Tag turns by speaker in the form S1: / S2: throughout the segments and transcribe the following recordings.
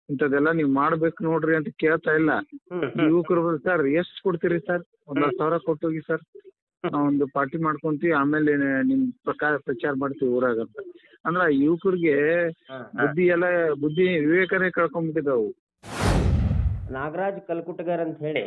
S1: ಇಂಥದ್ದೆಲ್ಲ ನೀವು ಮಾಡ್ಬೇಕು ನೋಡ್ರಿ ಅಂತ ಕೇಳ್ತಾ ಇಲ್ಲ
S2: ಹ್ಮ್ ಹ್ಮ್
S1: ಯುವಕರು ಸರ್ ಎಷ್ಟು ಕೊಡ್ತೀರಿ ಸರ್ ಒಂದ್ ಹತ್ತು ಸಾವಿರ ಕೊಟ್ಟೋಗಿ ಸರ್ ಒಂದು ಪಾರ್ಟಿ ಮಾಡ್ಕೊಂತೀವಿ ಆಮೇಲೆ ನಿಮ್ ಪ್ರಕಾರ ಪ್ರಚಾರ ಮಾಡ್ತೀವಿ ಊರಾಗ ಅಂತ ಅಂದ್ರ ಆ ಯುವಕರಿಗೆ
S2: ಹಾ, ಹಾ.
S1: ಬುದ್ಧಿ ಎಲ್ಲ ಬುದ್ಧಿ ವಿವೇಕನೇ ಕಳ್ಕೊಂಡ್ಬಿಟ್ಟಿದಾವು
S2: ನಾಗರಾಜ್ ಕಲ್ಕುಟಗರ್ ಅಂತ ಹೇಳಿ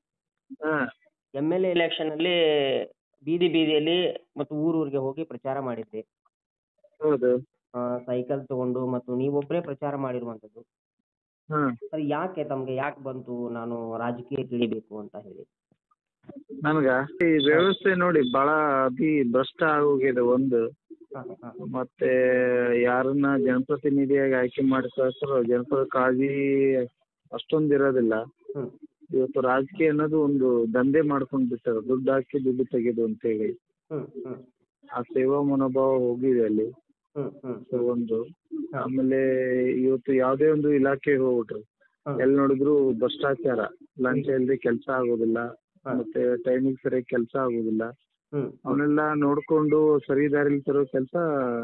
S1: ಹಾ
S2: ಎಮ್ ಎಲ್ ಎ ಎಲೆಕ್ಷನ್ ಅಲ್ಲಿ ಬೀದಿ ಬೀದಿಯಲ್ಲಿ ಮತ್ತು ಊರೂರಿಗೆ ಹೋಗಿ ಪ್ರಚಾರ ಮಾಡಿದ್ರಿ
S1: ಹೌದು
S2: ಆ, ಸೈಕಲ್ ತಗೊಂಡು ಮತ್ತು ನೀವೊಬ್ಬರೇ ಪ್ರಚಾರ ಮಾಡಿರುವಂಥದ್ದು
S1: ಹಾ
S2: ಸರ್ ಯಾಕೆ ತಮಗೆ ಯಾಕೆ ಬಂತು ನಾನು ರಾಜಕೀಯಕ್ಕೆ ಇಳಿಬೇಕು ಅಂತ ಹೇಳಿ
S1: ನನ್ಗ ಈ ವ್ಯವಸ್ಥೆ ನೋಡಿ ಬಹಳ ಅತಿ ಭ್ರಷ್ಟ ಆಗೋಗಿದೆ ಒಂದು
S2: ಹಾ, ಹಾ.
S1: ಮತ್ತೆ ಯಾರನ್ನ ಜನಪ್ರತಿನಿಧಿಯಾಗಿ ಆಯ್ಕೆ ಮಾಡಿ ಕಳ್ಸ್ತಾರೋ ಜನಪದ ಕಾಳಜಿ ಅಷ್ಟೊಂದು ಇರೋದಿಲ್ಲ
S2: ಹ್ಮ್
S1: ಇವತ್ತು ರಾಜಕೀಯ ಅನ್ನೋದು ಒಂದು ದಂಧೆ ಮಾಡ್ಕೊಂಡ್ ಬಿಟ್ಟಾರ ದುಡ್ಡು ಹಾಕಿ ದುಡ್ಡು ತೆಗೆದು ಅಂತೇಳಿ
S2: ಹ್ಮ್ ಹ್ಮ್
S1: ಆ ಸೇವಾ ಮನೋಭಾವ ಹೋಗಿದೆ ಅಲ್ಲಿ
S2: ಹ್ಮ್ ಹ್ಮ್
S1: ಸೊ ಒಂದು ಆಮೇಲೆ ಇವತ್ತು ಯಾವ್ದೇ ಒಂದು ಇಲಾಖೆಗೆ ಹೋಗ್ಬಿಟ್ರು
S2: ಹ್ಮ್.
S1: ಎಲ್ಲಿ ನೋಡಿದ್ರು ಭ್ರಷ್ಟಾಚಾರ ಲಂಚ ಇಲ್ಲದೆ ಕೆಲಸ ಆಗೋದಿಲ್ಲ
S2: ಹ್ಮ್.
S1: ಮತ್ತೆ ಟೈಮಿಗೆ ಸರಿಯಾಗಿ ಕೆಲಸ ಆಗೋದಿಲ್ಲ
S2: ಹ್ಮ್
S1: ಅವನ್ನೆಲ್ಲ ನೋಡ್ಕೊಂಡು ಸರಿ ದಾರಿಲಿ ತರೋ ಕೆಲಸ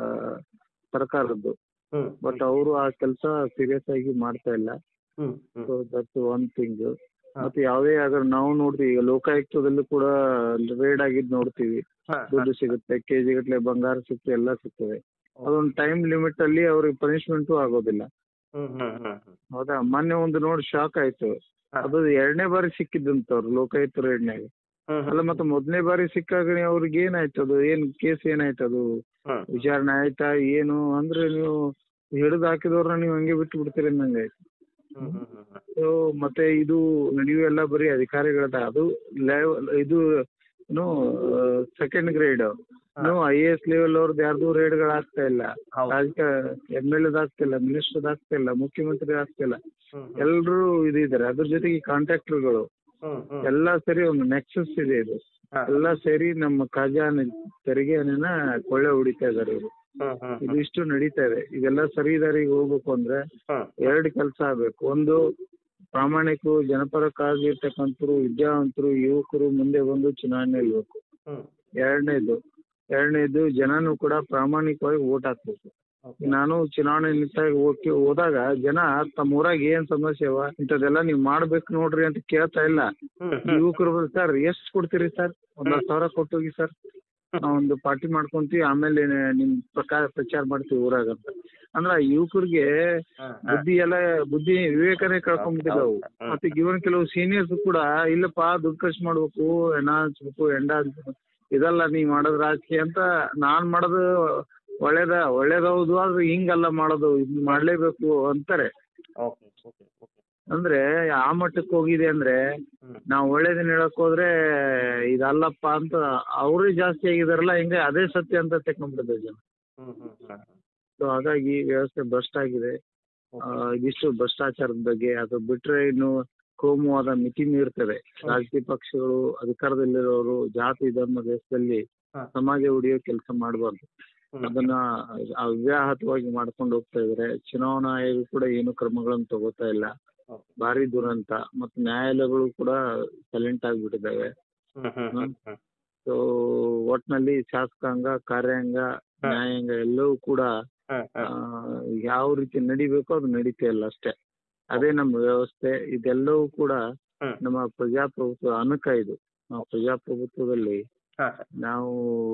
S1: ಸರ್ಕಾರದ್ದು
S2: ಹ್ಮ್
S1: ಬಟ್ ಅವರು ಆ ಕೆಲಸ ಸೀರಿಯಸ್ ಆಗಿ ಮಾಡ್ತಾ ಇಲ್ಲ
S2: hmm hmm
S1: so that's one thing ಮತ್ತೆ ಯಾವುದೇ ಆದ್ರೆ ನಾವು ನೋಡ್ತೀವಿ ಈಗ ಲೋಕಾಯುಕ್ತದಲ್ಲೂ ಕೂಡ ರೇಡ್ ಆಗಿದ್ ನೋಡ್ತೀವಿ
S2: ಹಾ,
S1: ದುಡ್ಡು ಸಿಗುತ್ತೆ ಕೆಜಿ ಗಟ್ಲೆ ಬಂಗಾರ ಸಿಗುತ್ತೆ ಎಲ್ಲ ಸಿಗ್ತದೆ ಅದೊಂದು ಟೈಮ್ ಲಿಮಿಟ್ ಅಲ್ಲಿ ಅವ್ರಿಗೆ ಪನಿಷ್ಮೆಂಟು ಆಗೋದಿಲ್ಲ
S2: ಹ್ಮ್ ಹ್ಮ್ ಹ್ಮ್ ಹ್ಮ್
S1: ಹೌದಾ ಮೊನ್ನೆ ಒಂದು ನೋಡಿ ಶಾಕ್ ಆಯ್ತು
S2: ಹಾ.
S1: ಅದು ಎರಡನೇ ಬಾರಿ ಸಿಕ್ಕಿದ್ದಂತವ್ರು ಲೋಕಾಯುಕ್ತ ರೇಡ್ನಾಗ
S2: ಹ್ಮ್
S1: ಅಲ್ಲ ಮತ್ತೆ ಮೊದಲನೇ ಬಾರಿ ಸಿಕ್ಕಾಗ ಅವ್ರಿಗೆ ಏನಾಯ್ತು ಅದು ಏನ್ ಕೇಸ್ ಏನಾಯ್ತು ಅದು
S2: ಹ್ಮ್
S1: ವಿಚಾರಣೆ ಆಯ್ತಾ ಏನು ಅಂದ್ರೆ ನೀವು ಹಿಡಿದು ಹಾಕಿದವ್ರನ್ನ ನೀವು ಹಂಗೆ ಬಿಟ್ಟು ಬಿಡ್ತೀರಿ ಅಂದಂಗೆ ಆಯ್ತು
S2: ಹ್ಮ್ ಹ್ಮ್ ಹ್ಮ್ ಹ್ಮ್
S1: ಸೊ ಮತ್ತೆ ಇದು ನಡೆಯುವೆಲ್ಲ ಬರೀ ಅಧಿಕಾರಿಗಳದ ಅದು ಲೆವ್ ಇದು ಏನು ಸೆಕೆಂಡ್ ಗ್ರೇಡ್ ಇನ್ನು ಐ ಎ ಎಸ್ ಲೆವೆಲ್ ಅವ್ರದ್ದು ಯಾರ್ದು ರೇಡ್ಗಳು ಆಗ್ತಾ ಇಲ್ಲ
S2: ಹೌದು.
S1: ರಾಜಕ ಎಮ್ ಎಲ್ ಎದ್ ಆಗ್ತಿಲ್ಲ ಮಿನಿಸ್ಟರ್ ಆಗ್ತಾ ಇಲ್ಲ ಮುಖ್ಯಮಂತ್ರಿ ಆಗ್ತಾ ಇಲ್ಲ
S2: ಹ್ಮ್ ಹ್ಮ್
S1: ಎಲ್ರು ಇದು ಇದಾರೆ ಅದ್ರ ಜೊತೆಗೆ ಕಾಂಟ್ರಾಕ್ಟರ್ಗಳು
S2: ಹ್ಮ್ ಹ್ಮ್
S1: ಎಲ್ಲ ಸೇರಿ ಒಂದು ನೆಕ್ಸಸ್ ಇದೆ ಇದು
S2: ಹಾ.
S1: ಎಲ್ಲ ಸೇರಿ ನಮ್ಮ ಖಜಾನೆ ತೆರಿಗೆ ಹಣನ ಕೊಳ್ಳೆ ಹೊಡಿತಾ ಇದಾರೆ ಇವರು
S2: ಹ್ಮ್ ಹ್ಮ್
S1: ಇದು ಇಷ್ಟು ನಡೀತಾ ಇದೆ ಇದೆಲ್ಲ ಸರಿ ದಾರಿಗೆ ಹೋಗ್ಬೇಕು ಅಂದ್ರೆ
S2: ಹ್ಮ್
S1: ಎರಡು ಕೆಲಸ ಆಗ್ಬೇಕು ಒಂದು ಪ್ರಾಮಾಣಿಕರು ಜನಪರ ಕಾಳಜಿ ಇರ್ತಕ್ಕಂಥವ್ರು ವಿದ್ಯಾವಂತರು ಯುವಕರು ಮುಂದೆ ಬಂದು ಚುನಾವಣೆ ನಿಲ್ಬೇಕು
S2: ಹ್ಮ್
S1: ಎರಡನೇದು ಎರಡನೇದು ಜನನು ಕೂಡ ಪ್ರಾಮಾಣಿಕವಾಗಿ ಓಟ್ ಹಾಕ್ಬೇಕು
S2: Okay.
S1: ನಾನು ಚುನಾವಣೆ ನಿಂತಾಗ ಹೋಗಿ ಹೋದಾಗ ಜನ ತಮ್ಮ ಊರಾಗ ಏನ್ ಸಮಸ್ಯೆ ಅವ ಇಂಥದ್ದೆಲ್ಲ ನೀವ್ ಮಾಡ್ಬೇಕು ನೋಡ್ರಿ ಅಂತ ಕೇಳ್ತಾ ಇಲ್ಲ
S2: ಹ್ಮ್ ಹ್ಮ್
S1: ಯುವಕರು ಸರ್ ಎಷ್ಟ್ ಕೊಡ್ತೀರಿ ಸರ್ ಒಂದ್ ಹತ್ತು ಸಾವಿರ ಕೊಟ್ಟೋಗಿ ಸರ್ ಒಂದು ಪಾರ್ಟಿ ಮಾಡ್ಕೊಂತೀವಿ ಆಮೇಲೆ ನಿಮ್ ಪ್ರಕಾರ ಪ್ರಚಾರ ಮಾಡ್ತೀವಿ ಊರಾಗ ಅಂತ ಅಂದ್ರ ಆ ಯುವಕರಿಗೆ
S2: ಹಾ, ಹಾ.
S1: ಬುದ್ಧಿ ಎಲ್ಲ ಬುದ್ಧಿ ವಿವೇಕನೇ ಕಳ್ಕೊಂಡ್ಬಿಟ್ಟಿದಾವು
S2: ಹೌದು, ಹ್ಮ್.
S1: ಮತ್ತೆ ಇವನ್ ಕೆಲವು ಸೀನಿಯರ್ಸ್ ಕೂಡ ಇಲ್ಲಪ್ಪ ದುಡ್ಡು ಖರ್ಚು ಮಾಡ್ಬೇಕು ಹೆಣ ಹಚ್ಬೇಕು ಎಂಡ ಹಚ್ಬೇಕು ಇದಲ್ಲ ನೀ ಮಾಡೋದ್ ರಾಜಕೀಯ ಅಂತ ನಾನ್ ಮಾಡೋದು ಒಳ್ಳೇದ ಒಳ್ಳೇದೌದು ಆದ್ರೆ ಹಿಂಗಲ್ಲ ಮಾಡೋದು ಇದ್ ಮಾಡ್ಲೇಬೇಕು ಅಂತಾರೆ
S2: ಓಕೆ ಓಕೆ ಓಕೆ
S1: ಅಂದ್ರೆ ಆ ಮಟ್ಟಕ್ಕೆ ಹೋಗಿದೆ ಅಂದ್ರೆ
S2: ಹ್ಮ್
S1: ನಾವ್ ಒಳ್ಳೇದನ್ನ ಹೇಳಕ್ ಹೋದ್ರೆ ಇದಲ್ಲಪ್ಪ ಅಂತ ಅವ್ರೇ ಜಾಸ್ತಿ ಆಗಿದಾರಲ್ಲ ಹಿಂಗೆ ಅದೇ ಸತ್ಯ ಅಂತ ತೆಕ್ಕೊಂಡ್ಬಿಟ್ಟಿದೆ ಜನ
S2: ಹ್ಮ್ ಹ್ಮ್ ಹ್ಮ್
S1: ಸೊ ಹಾಗಾಗಿ ವ್ಯವಸ್ಥೆ ಭ್ರಷ್ಟ ಆಗಿದೆ ಆ, ಇದಿಷ್ಟು ಭ್ರಷ್ಟಾಚಾರದ ಬಗ್ಗೆ ಅದು ಬಿಟ್ರೆ ಇನ್ನು ಕೋಮುವಾದ ಮಿತಿ ಮೀರ್ತದೆ ರಾಜಕೀಯ ಪಕ್ಷಗಳು ಅಧಿಕಾರದಲ್ಲಿರೋರು ಜಾತಿ ಧರ್ಮ ದೇಶದಲ್ಲಿ
S2: ಹಾ.
S1: ಸಮಾಜ ಉಳಿಯೋ ಕೆಲಸ ಮಾಡಬಾರ್ದು
S2: ಹ್ಮ್.
S1: ಅದನ್ನ ಅವ್ಯಾಹತವಾಗಿ ಮಾಡ್ಕೊಂಡು ಹೋಗ್ತಾ ಇದಾರೆ ಚುನಾವಣಾ ಆಯೋಗ ಕೂಡ ಏನು ಕ್ರಮಗಳನ್ನು ತಗೋತಾ ಇಲ್ಲ
S2: Okay.
S1: ಭಾರಿ ದುರಂತ ಮತ್ತು ನ್ಯಾಯಾಲಯಗಳು ಕೂಡ ಸೈಲೆಂಟ್ ಆಗಿಬಿಟ್ಟಿದ್ದಾವೆ
S2: ಹ್ಮ್ ಹ್ಮ್ ಹ್ಮ್ ಹ್ಮ್
S1: ಸೊ ಒಟ್ನಲ್ಲಿ ಶಾಸಕಾಂಗ ಕಾರ್ಯಾಂಗ ನ್ಯಾಯಾಂಗ ಎಲ್ಲವೂ ಕೂಡ
S2: ಹ್ಮ್
S1: ಆ,
S2: ಹ್ಮ್
S1: ಯಾವ ರೀತಿ ನಡಿಬೇಕೋ ಅದು ನಡೀತಾ ಇಲ್ಲ ಅಷ್ಟೇ ಅದೇ ನಮ್ಮ ವ್ಯವಸ್ಥೆ ಇದೆಲ್ಲವೂ ಕೂಡ
S2: ಹ್ಮ್.
S1: ನಮ್ಮ ಪ್ರಜಾಪ್ರಭುತ್ವ ಅನುಕ ಇದು ನಾವು ಪ್ರಜಾಪ್ರಭುತ್ವದಲ್ಲಿ
S2: ಹಾ ಸರ್
S1: ನಾವು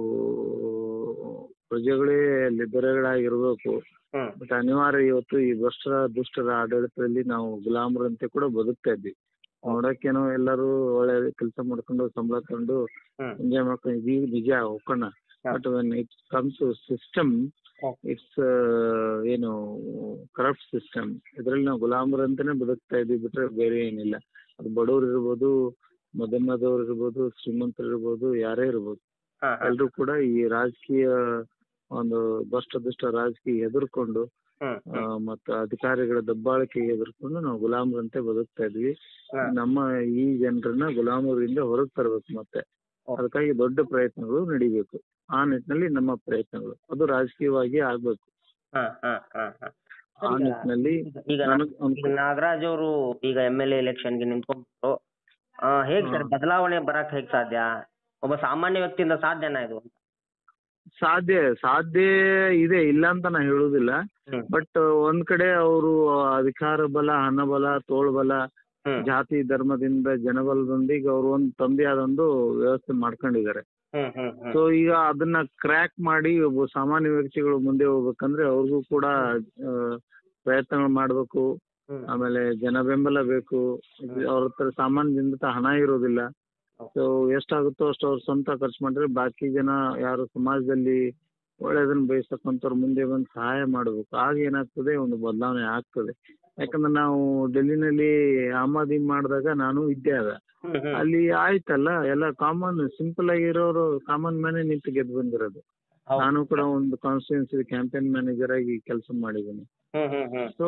S1: ಪ್ರಜೆಗಳೇ ಅಲ್ಲಿ ದೊರೆಗಳಾಗಿರ್ಬೇಕು
S2: ಹ್ಮ್
S1: ಬಟ್ ಅನಿವಾರ್ಯ ಇವತ್ತು ಈ ಭ್ರಷ್ಟರ ದುಷ್ಟರ ಆಡಳಿತದಲ್ಲಿ ನಾವು ಗುಲಾಮರಂತೆ ಕೂಡ ಬದುಕ್ತಾ ಇದ್ವಿ ನೋಡಕ್ಕೇನೋ ಎಲ್ಲರೂ ಒಳ್ಳೆ ಕೆಲಸ ಮಾಡ್ಕೊಂಡು ಸಂಬಳ ತಗೊಂಡು
S2: ಹ್ಮ್
S1: ಎಂಜಾಯ್ ಮಾಡ್ಕೊಂಡು ಇದೀವಿ ನಿಜ ಒಪ್ಪಣ
S2: ಹಾ.
S1: But when it comes to system
S2: Okay.
S1: It's ಏನು ಕರಪ್ಟ್ ಸಿಸ್ಟಮ್ ಇದರಲ್ಲಿ ನಾವು ಗುಲಾಮರಂತಾನೆ ಬದುಕ್ತಾ ಇದೀವಿ ಬಿಟ್ರೆ ಬೇರೆ ಏನಿಲ್ಲ ಅದು ಬಡವರು ಇರ್ಬೋದು ಮಧ್ಯಮದವ್ರು ಇರ್ಬೋದು ಶ್ರೀಮಂತರು ಇರ್ಬೋದು ಯಾರೇ ಇರ್ಬೋದು
S2: ಹಾ ಹಾ
S1: ಎಲ್ರು ಕೂಡ ಈ ರಾಜಕೀಯ ಒಂದು ದುಷ್ಟ ದುಷ್ಟ ರಾಜಕೀಯ ಹೆದರ್ಕೊಂಡು
S2: ಹ್ಮ್
S1: ಆ, ಮತ್ತು ಅಧಿಕಾರಿಗಳ ದಬ್ಬಾಳಿಕೆಗೆ ಎದುರ್ಕೊಂಡು ನಾವು ಗುಲಾಮರಂತೆ ಬದುಕ್ತಾ ಇದ್ವಿ
S2: ಹಾ.
S1: ನಮ್ಮ ಈ ಜನರನ್ನ ಗುಲಾಮರಿಂದ ಹೊರಗೆ ತರಬೇಕು ಮತ್ತೆ
S2: ಓಕೆ.
S1: ಅದಕ್ಕಾಗಿ ದೊಡ್ಡ ಪ್ರಯತ್ನಗಳು ನಡಿಬೇಕು ಆ ನಿಟ್ಟಿನಲ್ಲಿ ನಮ್ಮ ಪ್ರಯತ್ನಗಳು ಅದು ರಾಜಕೀಯವಾಗಿ ಆಗ್ಬೇಕು
S2: ಹಾ ಹಾ ಹಾ ಹಾ
S1: ಆ
S2: ಸರ್, ಈಗ-
S1: ನಿಟ್ಟಿನಲ್ಲಿ
S2: ಈಗ
S1: ನನಗ್ ಒಂದ್-
S2: ಈಗ ನಾಗರಾಜ್ ಅವರು ಈಗ ಎಮ್ ಎಲ್ ಎ ಎಲೆಕ್ಷನ್ಗೆ ನಿಂತ್ಕೊಂಡ್ರು ಆ, ಹೇಗ್ ಸರ್
S1: ಹಾ.
S2: ಬದಲಾವಣೆ ಬರಕ್ ಹೇಗ್ ಸಾಧ್ಯ ಒಬ್ಬ ಸಾಮಾನ್ಯ ವ್ಯಕ್ತಿಯಿಂದ ಸಾಧ್ಯನಾ ಇದು
S1: ಸಾಧ್ಯ ಸಾಧ್ಯ ಇದೆ ಇಲ್ಲ ಅಂತ ನಾ ಹೇಳುದಿಲ್ಲ
S2: ಹ್ಮ್.
S1: ಬಟ್ ಒಂದ್ ಕಡೆ ಅವರು ಅಧಿಕಾರ ಬಲ ಹಣ ಬಲ ತೋಳು ಬಲ
S2: ಹ್ಮ್
S1: ಜಾತಿ ಧರ್ಮದಿಂದ ಜನಬಲದೊಂದಿಗೆ ಅವರು ಒಂದು ತಂದೆ ಆದೊಂದು ವ್ಯವಸ್ಥೆ ಮಾಡ್ಕೊಂಡಿದ್ದಾರೆ
S2: ಹ್ಮ್ ಹ್ಮ್ ಹ್ಮ್
S1: ಸೊ ಈಗ ಅದನ್ನ ಕ್ರ್ಯಾಕ್ ಮಾಡಿ ಒಬ್ಬ ಸಾಮಾನ್ಯ ವ್ಯಕ್ತಿಗಳು ಮುಂದೆ ಹೋಗ್ಬೇಕಂದ್ರೆ ಅವ್ರಿಗೂ ಕೂಡ ಆ, ಪ್ರಯತ್ನಗಳು ಮಾಡ್ಬೇಕು
S2: ಹ್ಮ್
S1: ಆಮೇಲೆ ಜನ ಬೆಂಬಲ ಬೇಕು ಅವ್ರ ಹತ್ರ ಸಾಮಾನ್ಯದಿಂದ ಹಣ ಇರೋದಿಲ್ಲ ಸೊ ಎಷ್ಟಾಗುತ್ತೋ ಅಷ್ಟು ಅವ್ರ ಸ್ವಂತ ಖರ್ಚು ಮಾಡಿದ್ರೆ ಬಾಕಿ ಜನ ಯಾರು ಸಮಾಜದಲ್ಲಿ ಒಳ್ಳೇದನ್ನ ಬಯಸ್ತಕ್ಕಂಥವ್ರು ಮುಂದೆ ಬಂದು ಸಹಾಯ ಮಾಡಬೇಕು ಆಗ ಏನಾಗ್ತದೆ ಒಂದು ಬದಲಾವಣೆ ಆಗ್ತದೆ ಯಾಕಂದ್ರೆ ನಾವು ಡೆಲ್ಲಿನಲ್ಲಿ ಆಮ್ ಆದ್ಮಿ ಮಾಡಿದಾಗ ನಾನು ಇದ್ದೆ ಆಗ
S2: ಹ್ಮ್ ಹ್ಮ್
S1: ಅಲ್ಲಿ ಆಯ್ತಲ್ಲ ಎಲ್ಲ ಕಾಮನ್ ಸಿಂಪಲ್ ಆಗಿರೋರು ಕಾಮನ್ ಮ್ಯಾನೇ ನಿಂತು ಗೆದ್ದು ಬಂದಿರೋದು
S2: ಹೌದು.
S1: ನಾನು ಕೂಡ ಒಂದು ಕಾನ್ಸ್ಟಿಟ್ಯೂನ್ಸಿ ಕ್ಯಾಂಪೇನ್ ಮ್ಯಾನೇಜರ್ ಆಗಿ ಕೆಲಸ ಮಾಡಿದ್ದೀನಿ
S2: ಹ್ಮ್ ಹ್ಮ್ ಹ್ಮ್
S1: ಸೊ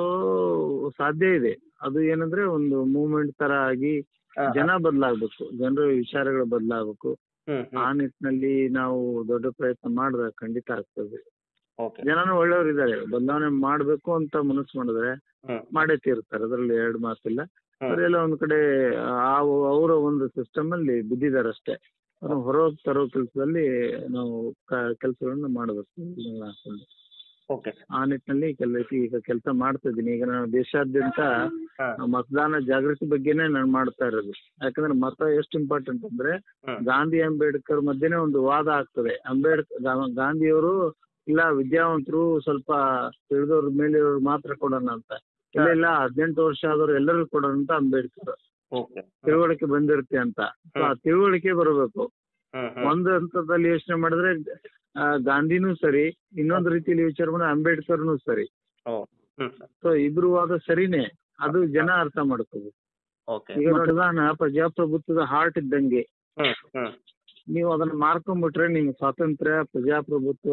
S1: ಸಾಧ್ಯ ಇದೆ ಅದು ಏನಂದ್ರೆ ಒಂದು ಮೂವ್ಮೆಂಟ್ ತರ ಆಗಿ
S2: ಹಾ, ಹಾ.
S1: ಜನ ಬದಲಾಗ್ಬೇಕು ಜನರ ವಿಚಾರಗಳು ಬದಲಾಗಬೇಕು
S2: ಹ್ಮ್ ಹ್ಮ್
S1: ಆ ನಿಟ್ಟಿನಲ್ಲಿ ನಾವು ದೊಡ್ಡ ಪ್ರಯತ್ನ ಮಾಡಿದ್ರೆ ಖಂಡಿತ ಆಗ್ತದೆ
S2: ಓಕೆ
S1: ಜನನು ಒಳ್ಳೆಯವರು ಇದ್ದಾರೆ ಬದಲಾವಣೆ ಮಾಡ್ಬೇಕು ಅಂತ ಮನಸ್ಸು ಮಾಡಿದ್ರೆ
S2: ಹ್ಮ್
S1: ಮಾಡೇ ತೀರ್ತಾರೆ ಅದರಲ್ಲಿ ಎರಡು ಮಾತಿಲ್ಲ
S2: ಹ್ಮ್.
S1: ಅವರೆಲ್ಲ ಒಂದ್ ಕಡೆ ಆ ಅವರ ಒಂದು ಸಿಸ್ಟಮ್ ಅಲ್ಲಿ ಬಿದ್ದಿದ್ದಾರೆ ಅಷ್ಟೇ ಅವ್ರನ್ನ ಹೊರಗೆ ತರೋ ಕೆಲಸದಲ್ಲಿ ನಾವು ಕೆಲಸಗಳನ್ನ ಮಾಡಬೇಕು ಇದನ್ನ ಹಾಕೊಂಡು.
S2: ಓಕೆ ಸರ್
S1: ಆ ನಿಟ್ಟಿನಲ್ಲಿ ಕೆಲ ಈಗ ಕೆಲಸ ಮಾಡ್ತಾ ಇದ್ದೀನಿ ಈಗ ನಾನು ದೇಶಾದ್ಯಂತ
S2: ಹಾ
S1: ಮತದಾನ ಜಾಗೃತಿ ಬಗ್ಗೆನೇ ನಾನು ಮಾಡ್ತಾ ಇರೋದು ಯಾಕಂದ್ರೆ ಮತ ಎಷ್ಟು ಇಂಪಾರ್ಟೆಂಟ್ ಅಂದ್ರೆ
S2: ಹ್ಮ್
S1: ಗಾಂಧಿ ಅಂಬೇಡ್ಕರ್ ಮಧ್ಯೆನೇ ಒಂದು ವಾದ ಆಗ್ತದೆ ಅಂಬೇಡ್ಕರ್ ಗಾ- ಗಾಂಧಿಯವರು ಇಲ್ಲ ವಿದ್ಯಾವಂತರು ಸ್ವಲ್ಪ ತಿಳಿದವ್ರ ಮೇಲೆ ಮಾತ್ರ ಕೊಡೋಣ ಅಂತ ಇಲ್ಲ ಇಲ್ಲ ಹದಿನೆಂಟು ವರ್ಷ ಆದವ್ರು ಎಲ್ಲರಿಗೂ ಕೊಡೋಣ ಅಂತ ಅಂಬೇಡ್ಕರ್
S2: ಓಕೆ
S1: ತಿಳುವಳಿಕೆ ಬಂದಿರುತ್ತೆ ಅಂತ So ಆ ತಿಳುವಳಿಕೆ ಬರಬೇಕು
S2: ಹ್ಮ್ ಹ್ಮ್
S1: ಒಂದು ಹಂತದಲ್ಲಿ ಯೋಚನೆ ಮಾಡಿದ್ರೆ ಆ, ಗಾಂಧಿನೂ ಸರಿ ಇನ್ನೊಂದು ರೀತಿಯಲ್ಲಿ ವಿಚಾರ ಮಾಡಿದ್ರೆ ಅಂಬೇಡ್ಕರ್ನು ಸರಿ
S2: ಓ ಹ್ಮ್ ಸರ್
S1: ಸೊ ಇಬ್ರು ವಾದ ಸರಿನೇ ಅದು ಜನ ಅರ್ಥ ಮಾಡ್ಕೋಬೇಕು
S2: ಓಕೆ
S1: ಈಗ ಮತದಾನ ಪ್ರಜಾಪ್ರಭುತ್ವದ ಹಾರ್ಟ್ ಇದ್ದಂಗೆ
S2: ಹ್ಮ್ ಹ್ಮ್
S1: ನೀವು ಅದನ್ನ ಮಾರ್ಕೊಂಡ್ಬಿಟ್ರೆ ನಿಮ್ಗೆ ಸ್ವಾತಂತ್ರ್ಯ ಪ್ರಜಾಪ್ರಭುತ್ವ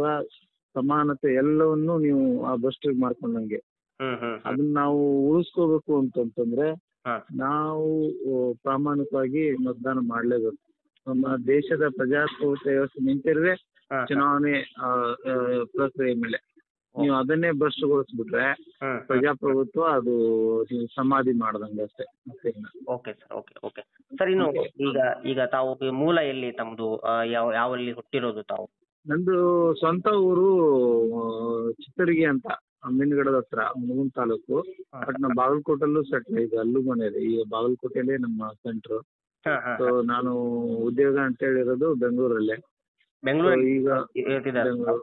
S1: ಸಮಾನತೆ ಎಲ್ಲವನ್ನೂ ನೀವು ಆ ಬಸ್ಟಿಗೆ ಮಾಡ್ಕೊಂಡಂಗೆ
S2: ಹ್ಮ್ ಹ್ಮ್ ಹ್ಮ್
S1: ಅದನ್ನ ನಾವು ಉಳಿಸ್ಕೋಬೇಕು ಅಂತಂತಂದ್ರೆ
S2: ಹಾ
S1: ನಾವು ಆ, ಪ್ರಾಮಾಣಿಕವಾಗಿ ಮತದಾನ ಮಾಡ್ಲೇಬೇಕು ನಮ್ಮ ದೇಶದ ಪ್ರಜಾಪ್ರಭುತ್ವ ವ್ಯವಸ್ಥೆ ನಿಂತಿರದೆ
S2: ಹಾ
S1: ಚುನಾವಣೆ ಆ, ಆ, ಪ್ರಕ್ರಿಯೆ ಮೇಲೆ ನೀವು ಅದನ್ನೇ ಭ್ರಷ್ಟಗೊಳಿಸ್ಬಿಟ್ರೆ
S2: ಹ್ಮ್
S1: ಪ್ರಜಾಪ್ರಭುತ್ವ ಅದು ನೀವು ಸಮಾಧಿ ಮಾಡ್ದಂಗೆ ಅಷ್ಟೇ ಮತ್ತೇನು
S2: okay sir okay okay sir ಇನ್ನು ಈಗ ಈಗ ತಾವು ಮೂಲ ಎಲ್ಲಿ ತಮ್ಮದು ಯಾವ ಯಾವಲ್ಲಿ ಹುಟ್ಟಿರೋದು ತಾವು
S1: ನಂದು ಸ್ವಂತ ಊರು ಆ, ಚಿತ್ತರಿಗೆ ಅಂತ ಮೀನುಗಡದ ಹತ್ರ ಮುಗುನ್ ತಾಲೂಕು ಬಟ್ ನಾವು ಬಾಗಲಕೋಟಲ್ಲೂ ಸೆಟ್ಲ್ ಇದೆ ಅಲ್ಲೂ ಮನೆ ಇದೆ ಈಗ ಬಾಗಲಕೋಟೆಲ್ಲೇ ನಮ್ಮ ಸೆಂಟ್ರ್
S2: ಹಾ ಹಾ
S1: ಸೊ ನಾನು ಉದ್ಯೋಗ ಅಂತ ಹೇಳಿರೋದು ಬೆಂಗಳೂರಲ್ಲೇ So,
S2: ಬೆಂಗಳೂರಲ್ಲಿ
S1: ಈಗ
S2: ಇರ್ತಿದ್ದಾರೆ
S1: ಬೆಂಗಳೂರು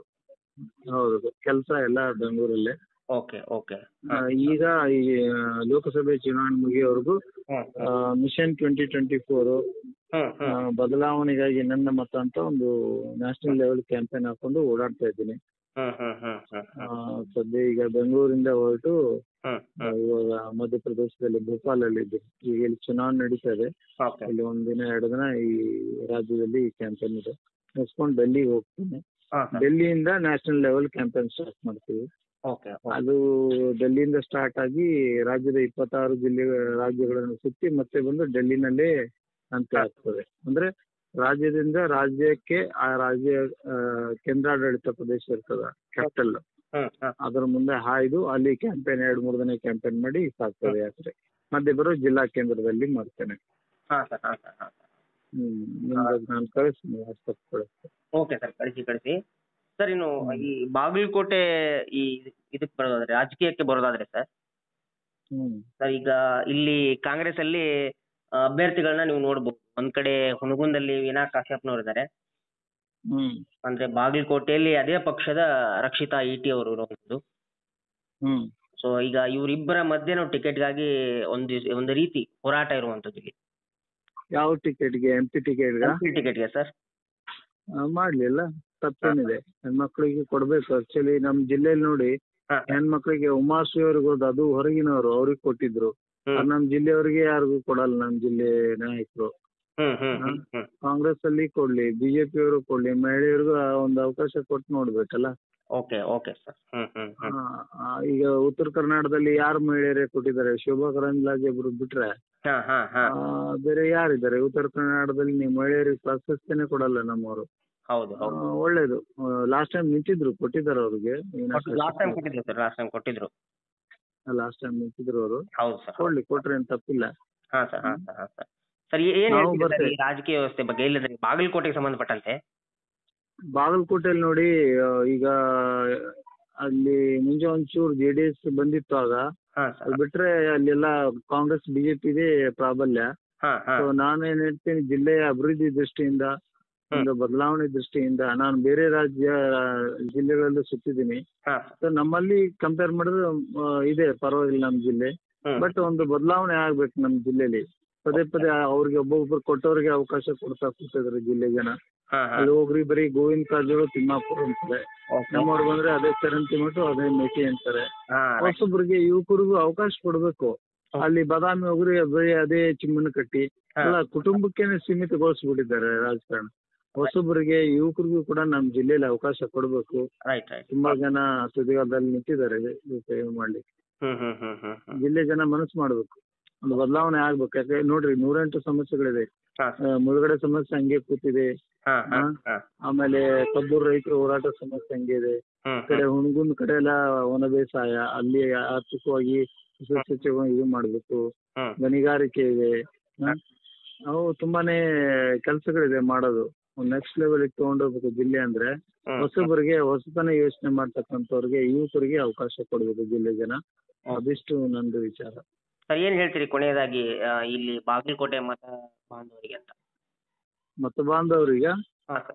S1: ಹೌದು ಕೆಲಸ ಎಲ್ಲ ಬೆಂಗಳೂರಲ್ಲೇ
S2: ಓಕೆ ಓಕೆ
S1: ಆ, ಈಗ ಈ ಆ, ಲೋಕಸಭೆ ಚುನಾವಣೆ ಮುಗಿಯೋವರೆಗೂ
S2: ಹ್ಮ್
S1: ಮಿಷನ್ ಟ್ವೆಂಟಿ ಟ್ವೆಂಟಿ ಫೋರ್
S2: ಹ್ಮ್ ಹ್ಮ್
S1: ಬದಲಾವಣೆಗಾಗಿ ನನ್ನ ಮತ ಅಂತ ಒಂದು ನ್ಯಾಷನಲ್ ಲೆವೆಲ್ ಕ್ಯಾಂಪೇನ್ ಹಾಕೊಂಡು ಓಡಾಡ್ತಾ ಇದ್ದೀನಿ
S2: ಹ್ಮ್ ಹ್ಮ್ ಹ್ಮ್ ಹ್ಮ್
S1: ಆ, ಸದ್ಯ ಈಗ ಬೆಂಗಳೂರಿಂದ ಹೊರಟು
S2: ಹ್ಮ್
S1: ಆ,
S2: ಹ್ಮ್
S1: ಇವಾಗ ಮಧ್ಯಪ್ರದೇಶದಲ್ಲಿ ಭೋಪಾಲಲ್ಲಿ ಇದ್ದೀನಿ ಈಗ ಇಲ್ಲಿ ಚುನಾವಣೆ ನಡೀತಾ ಇದೆ
S2: ಓಕೆ
S1: ಇಲ್ಲಿ ಒಂದ್ ದಿನ ಎರಡು ದಿನ ಈ ರಾಜ್ಯದಲ್ಲಿ ಕ್ಯಾಂಪೇನ್ ಇದೆ ಮುಗಿಸ್ಕೊಂಡು ಡೆಲ್ಲಿಗೆ ಹೋಗ್ತೀನಿ
S2: ಹಾ ಸರ್
S1: ಡೆಲ್ಲಿಯಿಂದ ನ್ಯಾಷನಲ್ ಲೆವೆಲ್ ಕ್ಯಾಂಪೇನ್ ಸ್ಟಾರ್ಟ್ ಮಾಡ್ತೀವಿ
S2: ಓಕೆ
S1: ಅದು ಡೆಲ್ಲಿಯಿಂದ ಸ್ಟಾರ್ಟ್ ಆಗಿ ರಾಜ್ಯದ ಇಪ್ಪತ್ತಾರು ಜಿಲ್ಲೆ ರಾಜ್ಯಗಳನ್ನು ಸುತ್ತಿ ಮತ್ತೆ ಬಂದು ಡೆಲ್ಲಿನಲ್ಲೇ ಅಂತ್ಯ ಆಗ್ತದೆ ಅಂದ್ರೆ ರಾಜ್ಯದಿಂದ ರಾಜ್ಯಕ್ಕೆ ಆ ರಾಜ್ಯ ಆ, ಕೇಂದ್ರಾಡಳಿತ ಪ್ರದೇಶ ಇರ್ತದ ಕ್ಯಾಪಿಟಲ್
S2: ಹ್ಮ್ ಹ್ಮ್
S1: ಅದ್ರ ಮುಂದೆ ಹಾಯ್ದು ಅಲ್ಲಿ ಕ್ಯಾಂಪೇನ್ ಎರಡು ಮೂರು ದಿನ ಕ್ಯಾಂಪೇನ್ ಮಾಡಿ ಸಾಕ್ತದೆ ಯಾತ್ರೆ ಮಧ್ಯೆ ಬರೋ ಜಿಲ್ಲಾ ಕೇಂದ್ರದಲ್ಲಿ ಮಾಡ್ತೇನೆ
S2: ಹಾ ಸರ್ ಹಾ ಸರ್ ಹಾ ಸರ್
S1: ಹ್ಮ್ ನಿಮ್ಗೆ ನಾನು ಕಳಿಸ್ತೀನಿ ವಾಟ್ಸಪ್ ಕಳಿಸ್ತೀನಿ
S2: ಓಕೆ ಸರ್ ಕಳಿಸಿ ಕಳಿಸಿ ಸರ್ ಇನ್ನು ಈ ಬಾಗಲಕೋಟೆ ಈ ಇದಕ್ಕೆ ಬರೋದಾದ್ರೆ ರಾಜಕೀಯಕ್ಕೆ ಬರೋದಾದ್ರೆ ಸರ್
S1: ಹ್ಮ್
S2: ಸರ್ ಈಗ ಇಲ್ಲಿ ಕಾಂಗ್ರೆಸ್ ಅಲ್ಲಿ ಆ, ಅಭ್ಯರ್ಥಿಗಳನ್ನ ನೀವು ನೋಡ್ಬೋದು ಒಂದ್ ಕಡೆ ಹುನಗುಂದಲ್ಲಿ ವೀಣಾ ಕಾಶ್ಯಪ್ನವ್ರು ಇದ್ದಾರೆ
S1: ಹ್ಮ್
S2: ಅಂದ್ರೆ ಬಾಗಲಕೋಟೆಯಲ್ಲಿ ಅದೇ ಪಕ್ಷದ ರಕ್ಷಿತಾ ಇಟಿ ಅವರು ಇರುವಂತದ್ದು
S1: ಹ್ಮ್
S2: ಸೊ ಈಗ ಇವರಿಬ್ಬರ ಮಧ್ಯೆ ನಾವು ಟಿಕೆಟ್ಗಾಗಿ ಒಂದು ಒಂದು ರೀತಿ ಹೋರಾಟ ಇರುವಂತದ್ದು ಇಲ್ಲಿ
S1: ಯಾವ ಟಿಕೆಟ್ಗೆ ಎಂ ಪಿ ಟಿಕೆಟ್ಗೆ
S2: ಟಿಕೆಟ್ಗೆ ಸರ್
S1: ಮಾಡ್ಲಿಲ್ಲ ತಪ್ಪೇನಿದೆ ಹೆಣ್ಮಕ್ಳಿಗೆ ಕೊಡ್ಬೇಕು ಆಕ್ಚುಲಿ ನಮ್ ಜಿಲ್ಲೆಯಲ್ಲಿ ನೋಡಿ
S2: ಹಾ
S1: ಹೆಣ್ಮಕ್ಳಿಗೆ ಉಮಾಶ್ರೀ ಅವ್ರಿಗೆ ಹೋದ್ ಅದು ಹೊರಗಿನವರು ಅವ್ರಿಗೆ ಕೊಟ್ಟಿದ್ರು
S2: ಹ್ಮ್
S1: ಅದ್ ನಮ್ ಜಿಲ್ಲೆಯವ್ರಿಗೆ ಯಾರಿಗೂ ಕೊಡಲ್ಲ ನಮ್ ಜಿಲ್ಲೆ ನಾಯಕರು
S2: ಹ್ಮ್ ಹ್ಮ್ ಹ್ಮ್ ಹ್ಮ್
S1: ಕಾಂಗ್ರೆಸ್ ಅಲ್ಲಿ ಕೊಡ್ಲಿ ಬಿಜೆಪಿ ಅವರು ಕೊಡ್ಲಿ ಮಹಿಳೆಯರಿಗೂ ಆ ಒಂದು ಅವಕಾಶ ಕೊಟ್ಟು ನೋಡ್ಬೇಕಲ್ಲ
S2: ಓಕೆ ಓಕೆ ಸರ್ ಹ್ಮ್ ಹ್ಮ್ ಹ್ಮ್
S1: ಆ, ಆ, ಈಗ ಉತ್ತರ ಕರ್ನಾಟಕದಲ್ಲಿ ಯಾರು ಮಹಿಳೆಯರೇ ಕೊಟ್ಟಿದ್ದಾರೆ ಶೋಭಾ ಕರಂದ್ಲಾಜೆ ಒಬ್ರು ಬಿಟ್ರೆ
S2: ಹಾ ಹಾ ಹಾ
S1: ಆ, ಬೇರೆ ಯಾರಿದ್ದಾರೆ ಉತ್ತರ ಕರ್ನಾಟಕದಲ್ಲಿ ನೀವು ಮಹಿಳೆಯರಿಗೆ ಪ್ರಾಶಸ್ತ್ಯನೇ ಕೊಡಲ್ಲ ನಮ್ಮವರು
S2: ಹೌದು
S1: ಆ,
S2: ಹೌದು
S1: ಒಳ್ಳೇದು ಲಾಸ್ಟ್ ಟೈಮ್ ನಿಂತಿದ್ರು ಕೊಟ್ಟಿದ್ದಾರೆ ಅವ್ರಿಗೆ
S2: ಲಾಸ್ಟ್ ಟೈಮ್ ಕೊಟ್ಟಿದ್ರು ಸರ್ ಲಾಸ್ಟ್ ಟೈಮ್ ಕೊಟ್ಟಿದ್ರು
S1: ಲಾಸ್ಟ್ ಟೈಮ್ ನಿಂತಿದ್ರು ಅವರು
S2: ಹೌದು ಸರ್
S1: ಕೊಡ್ಲಿ ಕೊಟ್ರೆ ಏನ್ ತಪ್ಪಿಲ್ಲ
S2: ಹಾ ಸರ್ ಹಾ ಸರ್ ಹಾ ಸರ್ ಸರ್ ಏನ್
S1: ನಾವು
S2: ಹೇಳ್ತೀರಿ ಸರ್
S1: ಬರ್ತೇವೆ.
S2: ಈ ರಾಜಕೀಯ ವ್ಯವಸ್ಥೆ ಬಗ್ಗೆ ಇಲ್ಲದ್ರೆ ಬಾಗಲಕೋಟೆಗೆ ಸಂಬಂಧಪಟ್ಟಂತೆ
S1: ಬಾಗಲಕೋಟೆಯಲ್ಲಿ ನೋಡಿ ಆ, ಈಗ ಅಲ್ಲಿ ಮುಂಚೆ ಒಂಚೂರು ಜೆ ಡಿ ಎಸ್ ಬಂದಿತ್ತು ಆಗ
S2: ಹಾ
S1: ಅದು
S2: ಸರ್
S1: ಬಿಟ್ರೆ ಅಲ್ಲೆಲ್ಲ ಕಾಂಗ್ರೆಸ್ ಬಿಜೆಪಿದೇ ಪ್ರಾಬಲ್ಯ
S2: ಹಾ ಹಾ
S1: ಸೊ ನಾನೇನ್ ಹೇಳ್ತೀನಿ ಜಿಲ್ಲೆಯ ಅಭಿವೃದ್ಧಿ ದೃಷ್ಟಿಯಿಂದ ಒಂದು ಬದಲಾವಣೆ ದೃಷ್ಟಿಯಿಂದ ನಾನು ಬೇರೆ ರಾಜ್ಯ ಜಿಲ್ಲೆಗಳಲ್ಲೂ ಸುತ್ತಿದ್ದೀನಿ
S2: ಹಾ
S1: ಸೊ ನಮ್ಮಲ್ಲಿ ಕಂಪೇರ್ ಮಾಡಿದ್ರೆ ಆ, ಇದೆ ಪರವಾಗಿಲ್ಲ ನಮ್ಮ ಜಿಲ್ಲೆ
S2: ಹ್ಮ್
S1: ಬಟ್ ಒಂದು ಬದಲಾವಣೆ ಆಗ್ಬೇಕು ನಮ್ಮ ಜಿಲ್ಲೆಲಿ ಪದೇ ಪದೇ ಅವ್ರಿಗೆ ಒಬ್ಬೊಬ್ರು ಕೊಟ್ಟವ್ರಿಗೆ ಅವಕಾಶ ಕೊಡ್ತಾ ಕೂತಿದ್ರು ಜಿಲ್ಲೆ ಜನ
S2: ಹಾ ಹಾ
S1: ಅಲ್ಲಿ ಹೋಗ್ರಿ ಬರೀ ಗೋವಿಂದ ಕಾರಜೋಳ ತಿಮ್ಮಾಪುರ ಅಂತಾರೆ
S2: ಓಕೆ
S1: ನಮ್ಮವ್ರು ಬಂದ್ರೆ ಅದೇ ಚರಂತಿ ಮಟ್ಟು ಅದೇ ಮೇಕೆ ಅಂತಾರೆ
S2: ಹಾ ರೈಟ್
S1: ಹೊಸಬ್ರಿಗೆ ಯುವಕರಿಗೂ ಅವಕಾಶ ಕೊಡ್ಬೇಕು ಅಲ್ಲಿ ಬಾದಾಮಿ ಹೋಗ್ರಿ ಬರೀ ಅದೇ ಚಿಮ್ಮನ ಕಟ್ಟಿ
S2: ಹಾ.
S1: ಅಲ್ಲ ಕುಟುಂಬಕ್ಕೇನೆ ಸೀಮಿತಗೊಳಿಸ್ಬಿಟ್ಟಿದ್ದಾರೆ ರಾಜಕಾರಣ ಹೊಸಬ್ರಿಗೆ ಯುವಕರಿಗೂ ಕೂಡ ನಮ್ಮ ಜಿಲ್ಲೆಯಲ್ಲಿ ಅವಕಾಶ ಕೊಡ್ಬೇಕು
S2: ರೈಟ್ ರೈಟ್
S1: ತುಂಬಾ ಜನ ತುದಿಗಾಲದಲ್ಲಿ ನಿಂತಿದ್ದಾರೆ ಇದು ಸೇವೆ ಮಾಡ್ಲಿಕ್ಕೆ
S2: ಹ್ಮ್ ಹ್ಮ್ ಹ್ಮ್ ಹ್ಮ್ ಹ್ಮ್
S1: ಜಿಲ್ಲೆ ಜನ ಮನಸ್ಸು ಮಾಡ್ಬೇಕು ಒಂದು ಬದಲಾವಣೆ ಆಗ್ಬೇಕು ಯಾಕೆ ನೋಡ್ರಿ ನೂರೆಂಟು ಸಮಸ್ಯೆಗಳಿದೆ
S2: ಹಾ
S1: ಆ, ಮುಳುಗಡೆ ಸಮಸ್ಯೆ ಹಂಗೆ ಕೂತಿದೆ
S2: ಹಾ ಹಾ
S1: ಹಾ.
S2: ಹಾ
S1: ಆಮೇಲೆ ಕಬ್ಬೂರು ರೈತರ ಹೋರಾಟ ಸಮಸ್ಯೆ ಹಂಗೆ ಇದೆ
S2: ಹ್ಮ್
S1: ಈ ಕಡೆ ಹುಣಗುಂದ್ ಕಡೆ ಎಲ್ಲ ಒಣ ಬೇಸಾಯ ಅಲ್ಲಿ ಆರ್ಥಿಕವಾಗಿ ಸುಸಜ್ಜಿತವಾಗಿ ಇದು ಮಾಡ್ಬೇಕು
S2: ಹ್ಮ್
S1: ಗಣಿಗಾರಿಕೆ ಇದೆ ಹ? ಅವು ತುಂಬಾನೇ ಕೆಲಸಗಳಿದೆ ಮಾಡೋದು ನೆಕ್ಸ್ಟ್ ಲೆವೆಲ್ ತಗೊಂಡೋಗ್ಬೇಕು ಜಿಲ್ಲೆ ಅಂದ್ರೆ
S2: ಹ್ಮ್
S1: ಹೊಸಬರಿಗೆ ಹೊಸತನ ಯೋಚನೆ ಮಾಡ್ತಕ್ಕಂಥವ್ರಿಗೆ ಯುವಕರಿಗೆ ಅವಕಾಶ ಕೊಡ್ಬೇಕು ಜಿಲ್ಲೆ ಜನ ಅದಿಷ್ಟು ನಂದು ವಿಚಾರ
S2: ಸರ್ ಏನ್ ಹೇಳ್ತೀರಿ ಕೊನೆಯದಾಗಿ ಆ, ಇಲ್ಲಿ ಬಾಗಲಕೋಟೆ ಮತ ಬಾಂಧವರಿಗೆ ಅಂತ
S1: ಮತ ಬಾಂಧವರಿಗೆ
S2: ಹಾ ಸರ್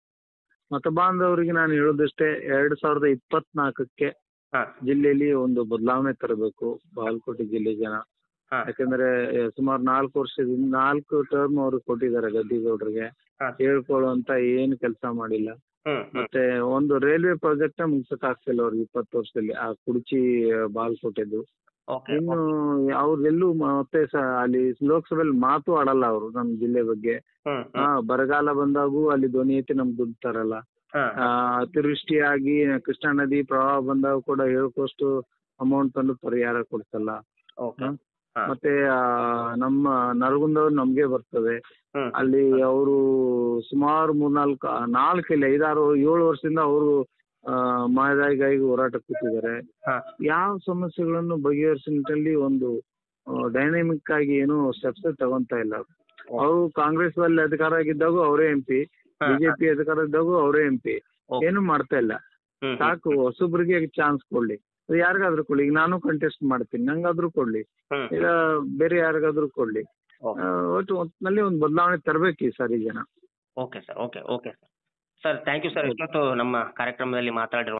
S1: ಮತ ಬಾಂಧವರಿಗೆ ನಾನು ಹೇಳೋದಷ್ಟೇ ಎರಡ್ ಸಾವಿರದ ಇಪ್ಪತ್ನಾಲ್ಕಕ್ಕೆ
S2: ಹಾ
S1: ಜಿಲ್ಲೆಯಲ್ಲಿ ಒಂದು ಬದಲಾವಣೆ ತರಬೇಕು ಬಾಗಲಕೋಟೆ ಜಿಲ್ಲೆ ಜನ
S2: ಹಾ
S1: ಯಾಕಂದ್ರೆ ಸುಮಾರು ನಾಲ್ಕು ವರ್ಷದಿಂದ ನಾಲ್ಕು ಟರ್ಮ್ ಅವ್ರಿಗೆ ಕೊಟ್ಟಿದ್ದಾರೆ ಗದ್ದಿಗೌಡ್ರಿಗೆ
S2: ಹಾ
S1: ಹೇಳ್ಕೊಳ್ಳುವಂತ ಏನು ಕೆಲಸ ಮಾಡಿಲ್ಲ
S2: ಹ್ಮ್ ಹ್ಮ್
S1: ಮತ್ತೆ ಒಂದು ರೈಲ್ವೆ ಪ್ರಾಜೆಕ್ಟ್ ಮುಗ್ಸಕ್ ಆಗ್ತಿಲ್ಲ ಅವ್ರಿಗೆ ಇಪ್ಪತ್ತು ವರ್ಷದಲ್ಲಿ ಆ ಕುಡ್ಚಿ ಬಾಗಲಕೋಟೆದು
S2: ಓಕೆ
S1: ಇನ್ನು ಅವ್ರೆಲ್ಲೂ ಮತ್ತೆ ಸ ಅಲ್ಲಿ ಲೋಕಸಭೆಯಲ್ಲಿ ಮಾತು ಆಡಲ್ಲ ಅವರು ನಮ್ಮ ಜಿಲ್ಲೆ ಬಗ್ಗೆ
S2: ಹ್ಮ್
S1: ಹಾ
S2: ಹ್ಮ್
S1: ಬರಗಾಲ ಬಂದಾಗೂ ಅಲ್ಲಿ ಧ್ವನಿ ಎತ್ತಿ ನಮ್ಗೆ ದುಡ್ಡು ತರಲ್ಲ
S2: ಹಾ
S1: ಆ, ಅತಿವೃಷ್ಟಿಯಾಗಿ ಕೃಷ್ಣಾ ನದಿ ಪ್ರವಾಹ ಬಂದಾಗ ಕೂಡ ಹೇಳ್ಕೋಷ್ಟು ಅಮೌಂಟ್ ತಂದು ಪರಿಹಾರ ಕೊಡ್ಸಲ್ಲ
S2: ಓಕೆ
S1: ಹಾ?
S2: ಹಾ
S1: ಮತ್ತೆ ಆ, ನಮ್ಮ ನರಗುಂದವ್ರು ನಮ್ಗೆ ಬರ್ತದೆ
S2: ಹ್ಮ್
S1: ಅಲ್ಲಿ ಅವರು ಸುಮಾರು ಮೂರ್ನಾಲ್ಕು ನಾಲ್ಕು ಇಲ್ಲ ಐದಾರು ಏಳು ವರ್ಷದಿಂದ ಅವರು ಮಹದಾಯಿಗಾಗಿ ಹೋರಾಟ ಕೂತಿದ್ದಾರೆ
S2: ಹಾ
S1: ಯಾವ ಸಮಸ್ಯೆಗಳನ್ನು ಬಗೆಹರಿಸೋ ನಿಟ್ಟಿನಲ್ಲಿ ಒಂದು ಡೈನಾಮಿಕ್ ಆಗಿ ಏನು ಸ್ಟೆಪ್ಸ್ ತಗೊಂತಾ ಇಲ್ಲ ಅವರು ಕಾಂಗ್ರೆಸ್ ಅಲ್ಲಿ ಅಧಿಕಾರ ಆಗಿದ್ದಾಗೂ ಅವರೇ ಎಂ ಪಿ
S2: ಹಾ,
S1: ಬಿಜೆಪಿ ಅಧಿಕಾರ ಇದ್ದಾಗೂ ಅವರೇ ಎಂ ಪಿ
S2: ಓಕೆ.
S1: ಏನು ಮಾಡ್ತಾ ಇಲ್ಲ
S2: ಹ್ಮ್ ಹ್ಮ್
S1: ಸಾಕು ಹೊಸಬ್ರಿಗೆ ಚಾನ್ಸ್ ಕೊಡ್ಲಿ ಅದು ಯಾರಿಗಾದ್ರೂ ಕೊಡ್ಲಿ ಈಗ ನಾನು ಕಂಟೆಸ್ಟ್ ಮಾಡ್ತೀನಿ ನಂಗಾದ್ರೂ ಕೊಡ್ಲಿ
S2: ಹ್ಮ್
S1: ಈಗ ಬೇರೆ ಯಾರಿಗಾದ್ರೂ ಕೊಡ್ಲಿ
S2: ಓಕೆ.
S1: ಆ, ಒಟ್ಟು ಒಟ್ಟಿನಲ್ಲಿ ಒಂದು ಬದಲಾವಣೆ ತರಬೇಕು ಈ ಸಾರಿ ಜನ
S2: okay sir okay okay sir sir thank you sir ಇಷ್ಟೊತ್ತು ನಮ್ಮ ಕಾರ್ಯಕ್ರಮದಲ್ಲಿ ಮಾತಾಡಿರೋ